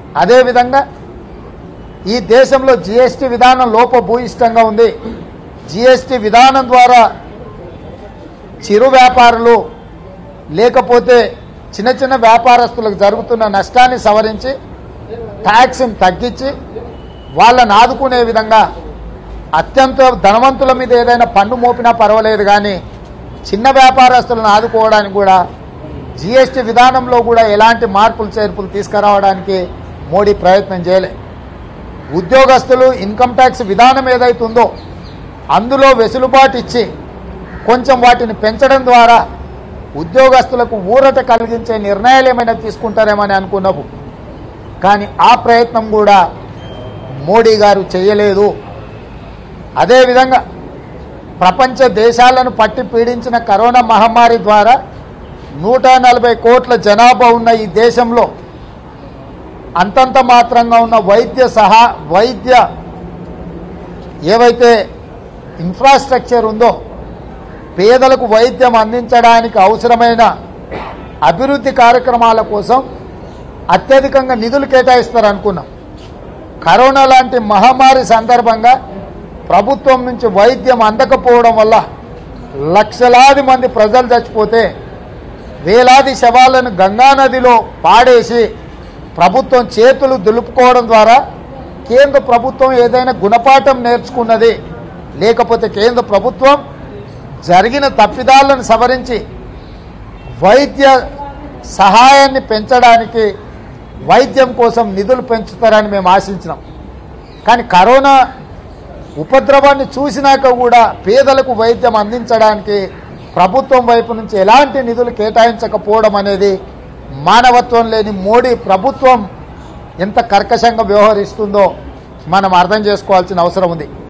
అదేవిధంగా ఈ దేశంలో జిఎస్టీ విధానం లోపభూయిష్టంగా ఉంది జిఎస్టీ విధానం ద్వారా చిరు వ్యాపారులు లేకపోతే చిన్న చిన్న వ్యాపారస్తులకు జరుగుతున్న నష్టాన్ని సవరించి ట్యాక్స్ని తగ్గించి వాళ్ళని ఆదుకునే విధంగా అత్యంత ధనవంతుల మీద ఏదైనా పన్ను మోపినా పర్వాలేదు కానీ చిన్న వ్యాపారస్తులను ఆదుకోవడానికి కూడా జిఎస్టీ విధానంలో కూడా ఎలాంటి మార్పులు చేర్పులు తీసుకురావడానికి మోడీ ప్రయత్నం చేయలే ఉద్యోగస్తులు ఇన్కమ్ ట్యాక్స్ విధానం ఏదైతుందో అందులో వెసులుబాటు ఇచ్చి కొంచెం వాటిని పెంచడం ద్వారా ఉద్యోగస్తులకు ఊరట కలిగించే నిర్ణయాలు ఏమైనా తీసుకుంటారేమని అనుకున్నాము కానీ ఆ ప్రయత్నం కూడా మోడీ గారు చేయలేదు అదేవిధంగా ప్రపంచ దేశాలను పట్టి పీడించిన కరోనా మహమ్మారి ద్వారా నూట నలభై కోట్ల జనాభా ఉన్న ఈ దేశంలో అంతంత మాత్రంగా ఉన్న వైద్య సహా వైద్య ఏవైతే ఇన్ఫ్రాస్ట్రక్చర్ ఉందో పేదలకు వైద్యం అందించడానికి అవసరమైన అభివృద్ధి కార్యక్రమాల కోసం అత్యధికంగా నిధులు కేటాయిస్తారు అనుకున్నాం కరోనా లాంటి మహమ్మారి సందర్భంగా ప్రభుత్వం నుంచి వైద్యం అందకపోవడం వల్ల లక్షలాది మంది ప్రజలు చచ్చిపోతే వేలాది శవాలను గంగానదిలో పాడేసి ప్రభుత్వం చేతులు దులుపుకోవడం ద్వారా కేంద్ర ప్రభుత్వం ఏదైనా గుణపాఠం నేర్చుకున్నది లేకపోతే కేంద్ర ప్రభుత్వం జరిగిన తప్పిదాలను సవరించి వైద్య సహాయాన్ని పెంచడానికి వైద్యం కోసం నిధులు పెంచుతారని మేము ఆశించినాం కానీ కరోనా ఉపద్రవాన్ని చూసినాక కూడా పేదలకు వైద్యం అందించడానికి ప్రభుత్వం వైపు నుంచి ఎలాంటి నిధులు కేటాయించకపోవడం అనేది మానవత్వం లేని మోడీ ప్రభుత్వం ఎంత కర్కశంగా వ్యవహరిస్తుందో మనం అర్థం చేసుకోవాల్సిన అవసరం ఉంది